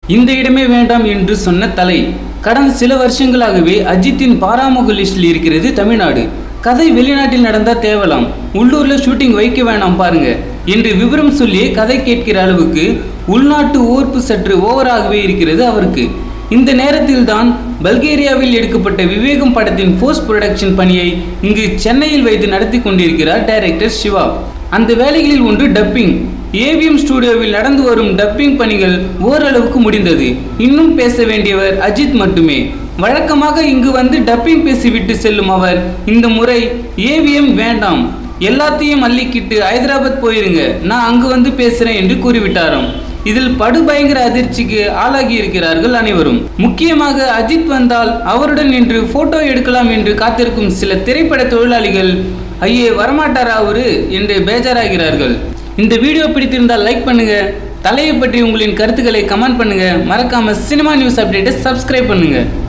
இந்த இடமே வேண்டாம் என்று சொன்ன தலை கடந்த சில வருஷங்களாகவே அஜித்தின் பாராமுக லிஸ்டில் இருக்கிறது தமிழ்நாடு கதை வெளிநாட்டில் நடந்தா தேவலாம் உள்ளூர்ல ஷூட்டிங் வைக்க வேணாம் பாருங்க என்று விவரம் சொல்லி கதை கேட்கிற அளவுக்கு உள்நாட்டு ஓர்ப்பு சற்று ஓவராகவே இருக்கிறது அவருக்கு இந்த நேரத்தில் தான் பல்கேரியாவில் எடுக்கப்பட்ட விவேகம் படத்தின் போஸ்ட் ப்ரொடக்ஷன் பணியை இங்கு சென்னையில் வைத்து நடத்தி கொண்டிருக்கிறார் டைரக்டர் சிவா அந்த வேலைகளில் ஒன்று டப்பிங் ஏவிஎம் ஸ்டுடியோவில் நடந்து வரும் டப்பிங் பணிகள் ஓரளவுக்கு முடிந்தது இன்னும் பேச வேண்டியவர் அஜித் மட்டுமே வழக்கமாக இங்கு வந்து டப்பிங் பேசிவிட்டு செல்லும் அவர் இந்த முறை ஏவிஎம் வேண்டாம் எல்லாத்தையும் அள்ளிக்கிட்டு ஹைதராபாத் போயிருங்க நான் அங்கு வந்து பேசுறேன் என்று கூறிவிட்டாராம் இதில் படுபயங்கர அதிர்ச்சிக்கு ஆளாகி இருக்கிறார்கள் அனைவரும் முக்கியமாக அஜித் வந்தால் அவருடன் நின்று போட்டோ எடுக்கலாம் என்று காத்திருக்கும் சில திரைப்பட தொழிலாளிகள் ஐயே வரமாட்டாரா அவரு என்று பேஜாராகிறார்கள் இந்த வீடியோ பிடித்திருந்தால் லைக் பண்ணுங்க தலையை பற்றி உங்களின் கருத்துக்களை கமெண்ட் பண்ணுங்க மறக்காம சினிமா நியூஸ் அப்டேட்டை சப்ஸ்கிரைப் பண்ணுங்க